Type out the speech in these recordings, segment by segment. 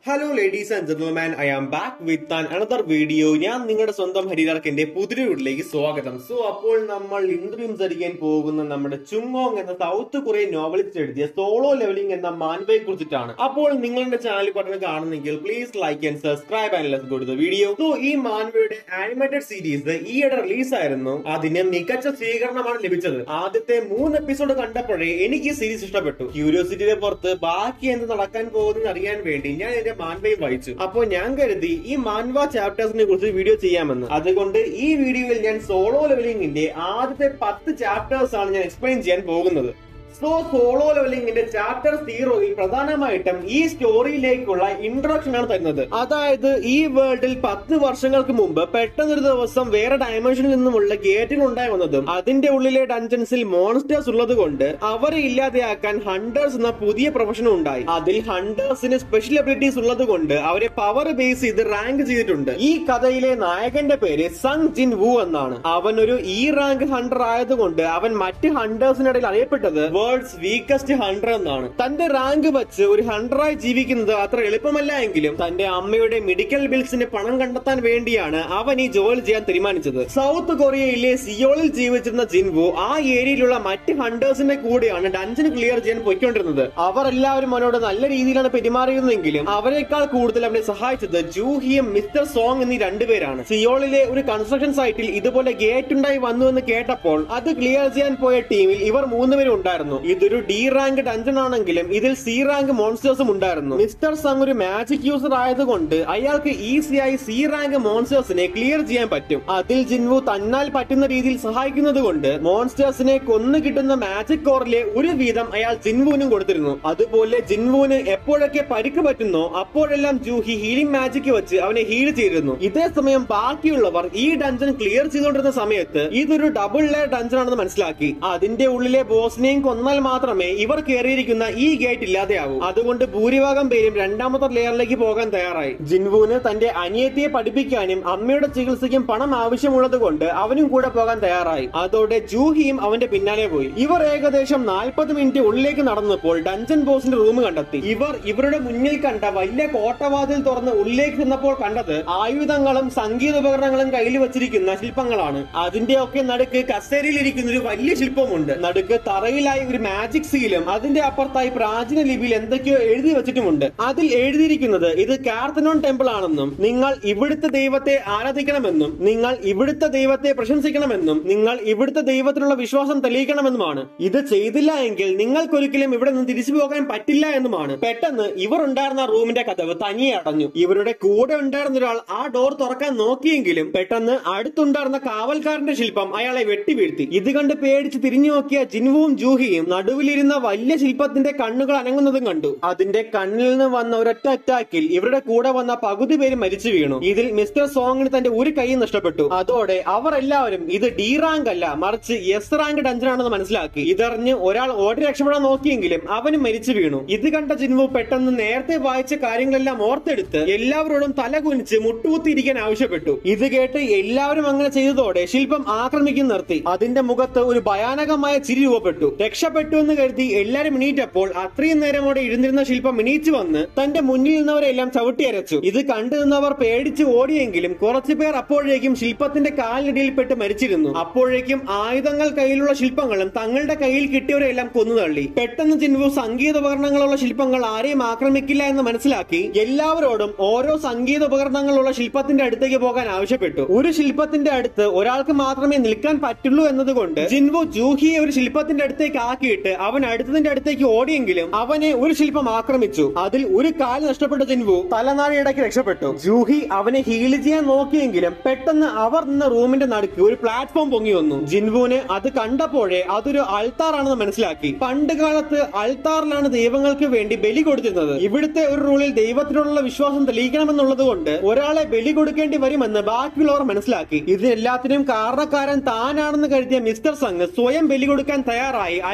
Hello ladies and gentleman I am back with an another video ഞാൻ നിങ്ങളുടെ സ്വന്തം ഹരിദാർക്കിന്റെ പുതിയ വീട്ടിലേക്ക് സ്വാഗതം സോ അപ്പോൾ നമ്മൾ ഇന്റർവ്യൂ സംസാരിക്കാൻ പോകുന്ന നമ്മുടെ ചുങ്ങോങ് എന്ന സൗത്ത് കൊറിയൻ നോവലിസ്റ്റ് എഴുതിയ സോളോ ലെവലിംഗ് എന്ന മാൻവയെ കുറിച്ചിട്ടാണ് അപ്പോൾ നിങ്ങളുടെ ചാനൽ പറഞ്ഞ് കാണുന്നെങ്കിൽ please like and subscribe and ലെസ് കൊടുത്ത വീഡിയോ സോ ഈ മാൻവയുടെ ആനിമേറ്റഡ് സീരീസ് ഈയിടെ റിലീസ് ആയിരുന്നു അതിന് മികച്ച സ്വീകരണമാണ് ലഭിച്ചത് ആദ്യത്തെ മൂന്ന് എപ്പിസോഡ് കണ്ടപ്പോഴേ എനിക്ക് ഈ സീരീസ് ഇഷ്ടപ്പെട്ടു ക്യൂരിയോസിറ്റിയുടെ പുറത്ത് ബാക്കി എന്ത് നടക്കാൻ പോകുന്നത് അറിയാൻ വേണ്ടി ഞാൻ എന്റെ മാൻവയും വായിച്ചു അപ്പോൾ ഞാൻ കരുതി ഈ മാൻവ ചാപ്റ്റേഴ്സിനെ കുറിച്ച് വീഡിയോ ചെയ്യാമെന്ന് അതുകൊണ്ട് ഈ വീഡിയോയിൽ ഞാൻ സോളോ ലെവലിംഗിന്റെ ആദ്യത്തെ പത്ത് ചാപ്റ്റേഴ്സ് ആണ് ഞാൻ എക്സ്പ്ലെയിൻ ചെയ്യാൻ പോകുന്നത് സോ സോളോ ലെവലിംഗിന്റെ ചാപ്റ്റർ സീറോയിൽ പ്രധാനമായിട്ടും ഈ സ്റ്റോറിയിലേക്കുള്ള ഇൻട്രൊഡക്ഷൻ ആണ് തരുന്നത് അതായത് ഈ വേൾഡിൽ പത്ത് വർഷങ്ങൾക്ക് മുമ്പ് പെട്ടെന്നൊരു ദിവസം വേറെ ഡയമെൻഷനിൽ നിന്നുമുള്ള ഗേറ്റുകൾ ഉണ്ടായി വന്നതും അതിന്റെ ഉള്ളിലെ ഡഞ്ചൻസിൽ മോൺസ്റ്റേഴ്സ് ഉള്ളത് കൊണ്ട് അവരെ ഇല്ലാതെയാക്കാൻ ഹണ്ടേഴ്സ് എന്ന പുതിയ പ്രൊഫഷനും ഉണ്ടായി അതിൽ ഹണ്ടേഴ്സിന് സ്പെഷ്യൽ എബിലിറ്റീസ് ഉള്ളത് കൊണ്ട് അവരെ പവർ ബേസ് ചെയ്ത് റാങ്ക് ചെയ്തിട്ടുണ്ട് ഈ കഥയിലെ നായകന്റെ പേര് സങ് ജിൻ വു എന്നാണ് അവൻ ഒരു ഇ റാങ്ക് ഹണ്ടർ ആയതുകൊണ്ട് അവൻ മറ്റ് ഹണ്ടേഴ്സിനിടയിൽ അറിയപ്പെട്ടത് വേൾഡ്സ് വീക്കസ്റ്റ് ഹണ്ടർ എന്നാണ് തന്റെ റാങ്ക് വെച്ച് ഒരു ഹണ്ടറായി ജീവിക്കുന്നത് അത്ര എളുപ്പമല്ല എങ്കിലും തന്റെ അമ്മയുടെ മെഡിക്കൽ ബിൽസിന് പണം കണ്ടെത്താൻ വേണ്ടിയാണ് അവൻ ഈ ജോലി ചെയ്യാൻ തീരുമാനിച്ചത് സൗത്ത് കൊറിയയിലെ സിയോളിൽ ജീവിച്ചിരുന്ന ജിൻവു ആ ഏരിയയിലുള്ള മറ്റ് ഹണ്ടേഴ്സിന്റെ കൂടെയാണ് ഡഞ്ചൻ ക്ലിയർ ചെയ്യാൻ പോയിക്കൊണ്ടിരുന്നത് അവർ എല്ലാവരും അവനോട് നല്ല രീതിയിലാണ് പെരുമാറിയിരുന്നെങ്കിലും അവരെക്കാൾ കൂടുതൽ അവനെ സഹായിച്ചത് ജൂഹിയും മിസ്റ്റർ സോങ് എന്നീ രണ്ടുപേരാണ് സിയോളിലെ ഒരു കൺസ്ട്രക്ഷൻ സൈറ്റിൽ ഇതുപോലെ ഗേറ്റ് ഉണ്ടായി വന്നു എന്ന് കേട്ടപ്പോൾ അത് ക്ലിയർ ചെയ്യാൻ പോയ ടീമിൽ ഇവർ മൂന്നുപേരും ഉണ്ടായിരുന്നു ഇതൊരു ഡി റാങ്ക് ഡഞ്ചൺ ആണെങ്കിലും ഇതിൽ സി റാങ്ക് മോൺസ്റ്റേഴ്സും ഉണ്ടായിരുന്നു മിസ്റ്റർ സങ് ഒരു മാജിക് യൂസർ ആയതുകൊണ്ട് അയാൾക്ക് ഈസിയായി സി റാങ്ക് മോൺസ്റ്റേഴ്സിനെ ക്ലിയർ ചെയ്യാൻ പറ്റും അതിൽ ജിൻവു തന്നാൽ പറ്റുന്ന രീതിയിൽ സഹായിക്കുന്നത് കൊണ്ട് മോൺസ്റ്റേഴ്സിനെ കൊന്നു കിട്ടുന്ന മാജിക് കോറിലെ ഒരു വീതം അയാൾ ജിൻവുവിനും കൊടുത്തിരുന്നു അതുപോലെ ജിൻവുവിന് എപ്പോഴൊക്കെ പരിക്ക് പറ്റുന്നോ അപ്പോഴെല്ലാം ജൂഹി ഹീലിംഗ് മാജിക് വെച്ച് അവനെ ഹീൽ ചെയ്തിരുന്നു ഇതേ സമയം ബാക്കിയുള്ളവർ ഈ ഡഞ്ചൻ ക്ലിയർ ചെയ്തുകൊണ്ടിരുന്ന സമയത്ത് ഇതൊരു ഡബിൾ ലെയർ ഡഞ്ചൻ ആണെന്ന് മനസ്സിലാക്കി അതിന്റെ ഉള്ളിലെ ബോസിനെയും കൊന്നാൽ മാത്രമേ ഇവർ കയറിയിരിക്കുന്ന ഈ ഗേറ്റ് ഇല്ലാതെയാവൂ അതുകൊണ്ട് ഭൂരിഭാഗം പേരും രണ്ടാമത്തെ ലെയറിലേക്ക് പോകാൻ തയ്യാറായി ജിൻവുവിന് തന്റെ അനിയത്തിയെ പഠിപ്പിക്കാനും അമ്മയുടെ ചികിത്സയ്ക്കും പണം ആവശ്യമുള്ളത് കൊണ്ട് അവനും കൂടെ പോകാൻ തയ്യാറായി അതോടെ ജൂഹിയും അവന്റെ പിന്നാലെ പോയി ഇവർ ഏകദേശം നാൽപ്പത് മിനിറ്റ് ഉള്ളിലേക്ക് നടന്നപ്പോൾ ഡഞ്ചൻ ബോസിന്റെ റൂം കണ്ടെത്തി ഇവർ ഇവരുടെ മുന്നിൽ കണ്ട വലിയ കോട്ടവാതിൽ തുറന്ന് ഉള്ളിലേക്ക് ചെന്നപ്പോൾ കണ്ടത് ആയുധങ്ങളും സംഗീത ഉപകരണങ്ങളും കയ്യിൽ വെച്ചിരിക്കുന്ന ശില്പങ്ങളാണ് അതിന്റെ ഒക്കെ നടുക്ക് കസേരയിൽ ഇരിക്കുന്ന ഒരു വലിയ ശില്പമുണ്ട് നടുക്ക് തറയിലായി ഒരു മാജിക് സീലും അതിന്റെ അപ്പുറത്തായി പ്രാചീന ലിപിയിൽ എന്തൊക്കെയോ എഴുതി വെച്ചിട്ടുമുണ്ട് അതിൽ എഴുതിയിരിക്കുന്നത് ഇത് കാർത്തനോൺ ടെമ്പിൾ ആണെന്നും നിങ്ങൾ ഇവിടുത്തെ ദൈവത്തെ ആരാധിക്കണമെന്നും നിങ്ങൾ ഇവിടുത്തെ ദൈവത്തെ പ്രശംസിക്കണമെന്നും നിങ്ങൾ ഇവിടുത്തെ ദൈവത്തിലുള്ള വിശ്വാസം തെളിയിക്കണമെന്നുമാണ് ഇത് ചെയ്തില്ല എങ്കിൽ നിങ്ങൾക്കൊരിക്കലും ഇവിടെ നിന്ന് തിരിച്ചു പോകാൻ പറ്റില്ല എന്നുമാണ് പെട്ടെന്ന് ഇവർ ഉണ്ടായിരുന്ന റൂമിന്റെ കഥവ് തനിയെ അടഞ്ഞു ഇവരുടെ കൂടെ ഉണ്ടായിരുന്ന ഒരാൾ ആ ഡോർ തുറക്കാൻ നോക്കിയെങ്കിലും പെട്ടെന്ന് അടുത്തുണ്ടായിരുന്ന കാവൽക്കാരന്റെ ശില്പം അയാളെ വെട്ടി വീഴ്ത്തി ഇത് കണ്ട് പേടിച്ച് തിരിഞ്ഞു നോക്കിയ ജിൻവുവും ജൂഹിയും നടുവിലിരുന്ന വലിയ ശില്പത്തിന്റെ കണ്ണുകൾ അനങ്ങുന്നതും കണ്ടു അതിന്റെ കണ്ണിൽ നിന്ന് വന്ന ഒരൊറ്റ അറ്റാക്കിൽ ഇവരുടെ കൂടെ വന്ന പകുതി പേര് മരിച്ചു വീണു ഇതിൽ മിസ്റ്റർ സോങ്ങിന് തന്റെ ഒരു കൈ നഷ്ടപ്പെട്ടു അതോടെ അവർ എല്ലാവരും ഇത് ഡി റാങ്ക് അല്ല മറിച്ച് എസ് റാങ്ക് ഡഞ്ചനാണെന്ന് മനസ്സിലാക്കി ഇതറിഞ്ഞ് ഒരാൾ ഓടി രക്ഷപ്പെടാൻ നോക്കിയെങ്കിലും അവനും മരിച്ചു വീണു ഇത് കണ്ട ജിൻവു പെട്ടെന്ന് നേരത്തെ വായിച്ച കാര്യങ്ങളെല്ലാം ഓർത്തെടുത്ത് എല്ലാവരോടും തല കുനിച്ച് മുട്ടുകുത്തിയിരിക്കാൻ ആവശ്യപ്പെട്ടു ഇത് കേട്ട് എല്ലാവരും അങ്ങനെ ചെയ്തതോടെ ശില്പം ആക്രമിക്കും നിർത്തി അതിന്റെ മുഖത്ത് ഒരു ഭയാനകമായ ചിരി രൂപപ്പെട്ടു രക്ഷപ്പെട്ടു എന്ന് കരുതി എല്ലാരും എണീറ്റപ്പോൾ അത്രയും നേരം അവിടെ ഇരുന്നിരുന്ന ശില്പം എണീച്ചു വന്ന് തന്റെ മുന്നിൽ നിന്നവരെല്ലാം ചവിട്ടിയരച്ചു ഇത് കണ്ടു നിന്നവർ പേടിച്ച് ഓടിയെങ്കിലും കുറച്ചു പേർ അപ്പോഴേക്കും ശില്പത്തിന്റെ കാലിനടിയിൽപ്പെട്ട് മരിച്ചിരുന്നു അപ്പോഴേക്കും ആയുധങ്ങൾ കയ്യിലുള്ള ശില്പങ്ങളും തങ്ങളുടെ കയ്യിൽ കിട്ടിയവരെല്ലാം കൊന്നു തള്ളി പെട്ടെന്ന് ചിൻവു സംഗീത ഉപകരണങ്ങളുള്ള ശില്പങ്ങൾ ആരെയും ആക്രമിക്കില്ല എന്ന് മനസ്സിലാക്കി എല്ലാവരോടും ഓരോ സംഗീത ഉപകരണങ്ങളുള്ള ശില്പത്തിന്റെ അടുത്തേക്ക് പോകാൻ ആവശ്യപ്പെട്ടു ഒരു ശില്പത്തിന്റെ അടുത്ത് ഒരാൾക്ക് മാത്രമേ നിൽക്കാൻ പറ്റുള്ളൂ എന്നതുകൊണ്ട് ജിൻവു ജൂഹിയെ ഒരു ശില്പത്തിന്റെ അടുത്തേക്ക് ആക്കിയിട്ട് അവൻ അടുത്തതിന്റെ അടുത്തേക്ക് ഓടിയെങ്കിലും അവനെ ഒരു ശില്പം ആക്രമിച്ചു അതിൽ ഒരു കാല് നഷ്ടപ്പെട്ട ജിൻവു തലനാരിടയ്ക്ക് രക്ഷപ്പെട്ടു ജൂഹി അവനെ ഹീൽ ചെയ്യാൻ നോക്കിയെങ്കിലും പെട്ടെന്ന് അവർ നിന്ന റൂമിന്റെ നടുക്ക് ഒരു പ്ലാറ്റ്ഫോം പൊങ്ങി വന്നു ജിൻവുവിന് അത് കണ്ടപ്പോഴേ അതൊരു അൾത്താറാണെന്ന് മനസ്സിലാക്കി പണ്ട് കാലത്ത് അൾത്താറിലാണ് ദൈവങ്ങൾക്ക് വേണ്ടി ബലി കൊടുത്തിരുന്നത് ഇവിടുത്തെ ഒരു റൂളിൽ ദൈവത്തിനോടുള്ള വിശ്വാസം തെളിയിക്കണമെന്നുള്ളത് കൊണ്ട് ഒരാളെ ബലി കൊടുക്കേണ്ടി വരുമെന്ന് ബാക്കിയുള്ളവർ മനസ്സിലാക്കി ഇതിനെല്ലാത്തിനും കാരണക്കാരൻ താനാണെന്ന് കരുതിയ മിസ്റ്റർ സംഘ് സ്വയം ബലി കൊടുക്കാൻ തയ്യാറായി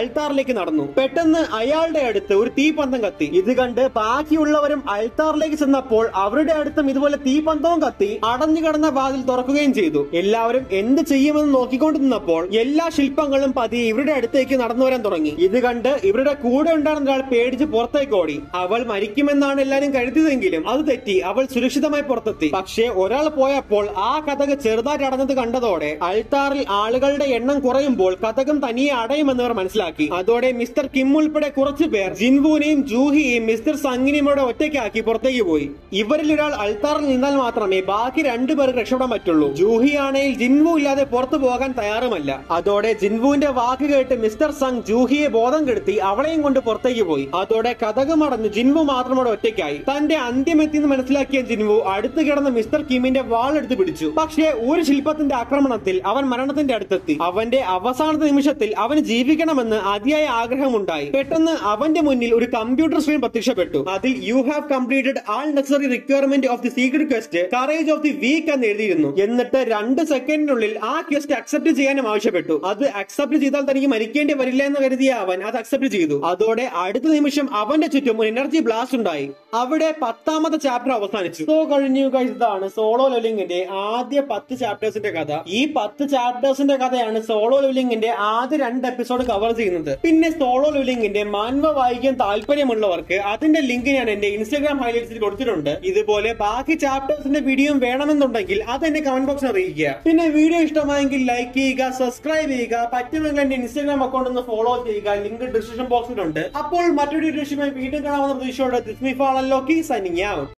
അൾത്താറിലേക്ക് നടന്നു പെട്ടെന്ന് അയാളുടെ അടുത്ത് ഒരു തീപന്തം കത്തി ഇത് കണ്ട് ബാക്കിയുള്ളവരും അൾത്താറിലേക്ക് ചെന്നപ്പോൾ അവരുടെ അടുത്തും ഇതുപോലെ തീപന്തവും കത്തി അടഞ്ഞു കിടന്ന വാതിൽ തുറക്കുകയും ചെയ്തു എല്ലാവരും എന്ത് ചെയ്യുമെന്ന് നോക്കിക്കൊണ്ട് നിന്നപ്പോൾ എല്ലാ ശില്പങ്ങളും പതിയെ ഇവരുടെ അടുത്തേക്ക് നടന്നു വരാൻ തുടങ്ങി ഇത് കണ്ട് ഇവരുടെ കൂടെ ഉണ്ടായിരുന്ന ഒരാൾ പേടിച്ച് പുറത്തേക്ക് ഓടി അവൾ മരിക്കുമെന്നാണ് എല്ലാരും കരുതിയതെങ്കിലും അത് തെറ്റി അവൾ സുരക്ഷിതമായി പുറത്തെത്തി പക്ഷേ ഒരാൾ പോയപ്പോൾ ആ കഥക് ചെറുതായിട്ട് അടഞ്ഞത് കണ്ടതോടെ അൾത്താറിൽ ആളുകളുടെ എണ്ണം കുറയുമ്പോൾ കഥകം തനിയെ അടയുമെന്നവർ മനസ്സിലാക്കി അതോടെ മിസ്റ്റർ കിം ഉൾപ്പെടെ കുറച്ചു പേർ ജിൻവുനെയും ജൂഹിയെയും മിസ്റ്റർ സംഗിനെയും കൂടെ ഒറ്റയ്ക്കാക്കി പുറത്തേക്ക് പോയി ഇവരിൽ ഒരാൾ അൾത്താറിൽ നിന്നാൽ മാത്രമേ ബാക്കി രണ്ടുപേർക്ക് രക്ഷപ്പെടാൻ പറ്റുള്ളൂ ജൂഹി ആണെങ്കിൽ ജിൻവു ഇല്ലാതെ പുറത്തു പോകാൻ തയ്യാറുമല്ല അതോടെ ജിൻവുവിന്റെ വാക്ക് കേട്ട് മിസ്റ്റർ സംഗ് ജൂഹിയെ ബോധം കെടുത്തി അവളെയും കൊണ്ട് പുറത്തേക്ക് പോയി അതോടെ കഥകം അടഞ്ഞു ജിൻവു മാത്രം അവിടെ ഒറ്റയ്ക്കായി തന്റെ അന്ത്യമെത്തിയെന്ന് മനസ്സിലാക്കിയ ജിൻവു അടുത്ത് കിടന്ന മിസ്റ്റർ കിമിന്റെ വാൾ എടുത്ത് പിടിച്ചു പക്ഷേ ഒരു ശില്പത്തിന്റെ ആക്രമണത്തിൽ അവൻ മരണത്തിന്റെ അടുത്തെത്തി അവന്റെ അവസാനത്തെ നിമിഷത്തിൽ അവന് ജീവിക്കണമെന്ന് അതിയായ ആഗ്രഹമുണ്ടായി പെട്ടെന്ന് അവന്റെ മുന്നിൽ ഒരു കമ്പ്യൂട്ടർ സ്ക്രീൻ പ്രത്യക്ഷപ്പെട്ടു അതിൽ you have completed all necessary requirement of the secret quest courage of the weak എന്ന് എഴുതിയിരുന്നു എന്നിട്ട് രണ്ട് സെക്കൻഡിനുള്ളിൽ ആ ക്വസ്റ്റ് അക്സെപ്റ്റ് ചെയ്യാനും ആവശ്യപ്പെട്ടു അത് അക്സെപ്റ്റ് ചെയ്താൽ തനിക്ക് മരിക്കേണ്ടി വരില്ല എന്ന് കരുതിയ അവൻ അത് അക്സെപ്റ്റ് ചെയ്തു അതോടെ അടുത്ത നിമിഷം അവന്റെ ചുറ്റും ഒരു എനർജി ബ്ലാസ്റ്റ് ഉണ്ടായി അവിടെ പത്താമത്തെ ചാപ്റ്റർ അവസാനിച്ചു സോ കഴിഞ്ഞു guys. ഇതാണ് സോളോ ലെവലിംഗിന്റെ ആദ്യ പത്ത് ചാപ്റ്റേഴ്സിന്റെ കഥ ഈ പത്ത് ചാപ്റ്റേഴ്സിന്റെ കഥയാണ് സോളോ ലെവലിംഗിന്റെ ആദ്യ രണ്ട് എപ്പിസോഡ് കവർ ചെയ്യുന്നത് പിന്നെ സോളോ ലെവലിംഗിന്റെ മാൻവ വായിക്കാൻ താല്പര്യമുള്ളവർക്ക് അതിന്റെ ലിങ്ക് ഞാൻ എന്റെ ഇൻസ്റ്റാഗ്രാം ഹൈലൈറ്റ്സിൽ കൊടുത്തിട്ടുണ്ട് ഇതുപോലെ ബാക്കി ചാപ്റ്റേഴ്സിന്റെ വീഡിയോ വേണമെന്നുണ്ടെങ്കിൽ അത് എന്റെ കമന്റ് ബോക്സിൽ അറിയിക്കുക പിന്നെ വീഡിയോ ഇഷ്ടമായെങ്കിൽ ലൈക്ക് ചെയ്യുക സബ്സ്ക്രൈബ് ചെയ്യുക പറ്റുമെങ്കിൽ എന്റെ ഇൻസ്റ്റാഗ്രാം അക്കൗണ്ട് ഒന്ന് ഫോളോ ചെയ്യുക ലിങ്ക് ഡിസ്ക്രിപ്ഷൻ ബോക്സിലുണ്ട് അപ്പോൾ മറ്റൊരു വിഷയമായി വീണ്ടും കാണാവുന്ന പ്രതീക്ഷയോടെ ദിസ്മിഫാണല്ലോ കീ സൈനിങ് ഔട്ട്